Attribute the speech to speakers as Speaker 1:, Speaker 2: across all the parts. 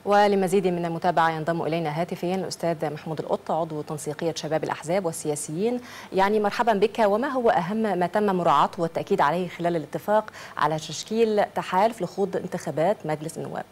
Speaker 1: ولمزيد من المتابعة ينضم إلينا هاتفيا الأستاذ محمود القط عضو تنسيقية شباب الأحزاب والسياسيين يعني مرحبا بك وما هو أهم ما تم مراعاته والتأكيد عليه خلال الاتفاق على تشكيل تحالف لخوض انتخابات مجلس النواب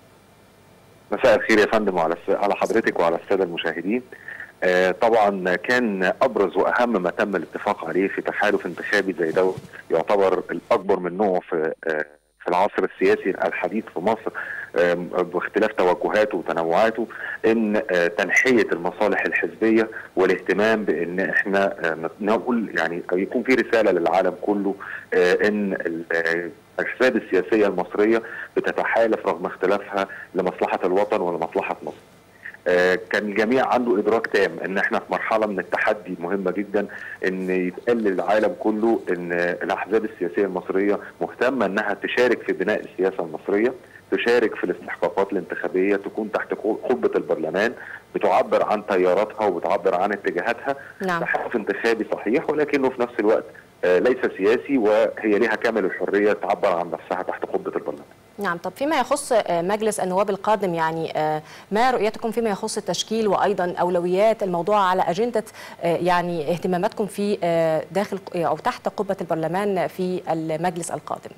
Speaker 2: مساء الخير يا فندم وعلى على حضرتك وعلى الساده المشاهدين. آه طبعا كان ابرز واهم ما تم الاتفاق عليه في تحالف انتخابي زي ده يعتبر الاكبر من نوعه في آه في العصر السياسي الحديث في مصر آه باختلاف توجهاته وتنوعاته ان تنحيه المصالح الحزبيه والاهتمام بان احنا نقول يعني يكون في رساله للعالم كله ان الاحزاب السياسيه المصريه بتتحالف رغم اختلافها لمصلحه الوطن ولمصلحه مصر. آه كان الجميع عنده ادراك تام ان احنا في مرحله من التحدي مهمه جدا ان يتقال للعالم كله ان الاحزاب السياسيه المصريه مهتمه انها تشارك في بناء السياسه المصريه تشارك في الاستحقاقات الانتخابيه تكون تحت قبه البرلمان بتعبر عن تياراتها وبتعبر عن اتجاهاتها
Speaker 1: نعم.
Speaker 2: تحالف انتخابي صحيح ولكنه في نفس الوقت آه ليس سياسي وهي لها كامل الحريه تعبر عن نفسها تحت قبه البرلمان.
Speaker 1: نعم طب فيما يخص مجلس النواب القادم يعني ما رؤيتكم فيما يخص التشكيل وايضا اولويات الموضوع على اجنده يعني اهتماماتكم في داخل او تحت قبه البرلمان في المجلس القادم؟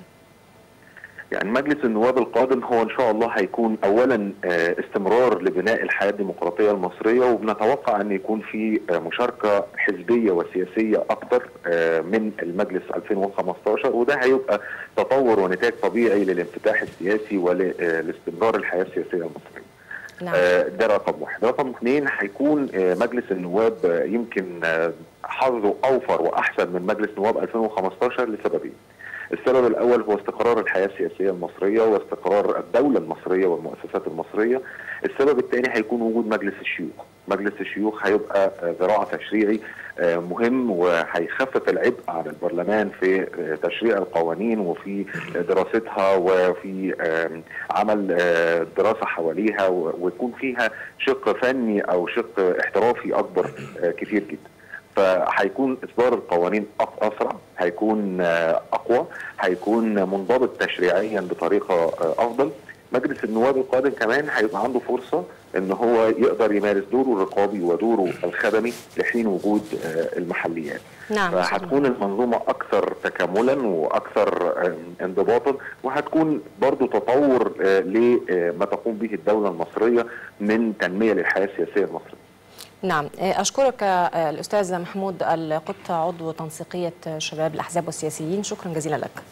Speaker 2: يعني مجلس النواب القادم هو ان شاء الله هيكون اولا استمرار لبناء الحياه الديمقراطيه المصريه وبنتوقع ان يكون في مشاركه حزبيه وسياسيه اكثر من المجلس 2015 وده هيبقى تطور ونتاج طبيعي للانفتاح السياسي ولاستمرار الحياه السياسيه المصريه.
Speaker 1: نعم.
Speaker 2: ده رقم واحد، رقم اثنين هيكون مجلس النواب يمكن حظه اوفر واحسن من مجلس نواب 2015 لسببين. السبب الاول هو استقرار الحياه السياسيه المصريه واستقرار الدوله المصريه والمؤسسات المصريه. السبب الثاني هيكون وجود مجلس الشيوخ. مجلس الشيوخ هيبقى ذراع تشريعي مهم وهيخفف العبء على البرلمان في تشريع القوانين وفي دراستها وفي عمل دراسه حواليها ويكون فيها شق فني او شق احترافي اكبر كثير جدا. فهيكون اصدار القوانين اسرع هيكون اقوى هيكون منضبط تشريعيا بطريقه افضل مجلس النواب القادم كمان هيبقى عنده فرصه ان هو يقدر يمارس دوره الرقابي ودوره الخدمي لحين وجود المحليات
Speaker 1: نعم
Speaker 2: فهتكون المنظومه اكثر تكاملا واكثر انضباطا وهتكون برضو تطور لما تقوم به الدوله المصريه من تنميه للحياه السياسيه المصريه
Speaker 1: نعم أشكرك الأستاذ محمود القط عضو تنسيقية شباب الأحزاب والسياسيين شكرا جزيلا لك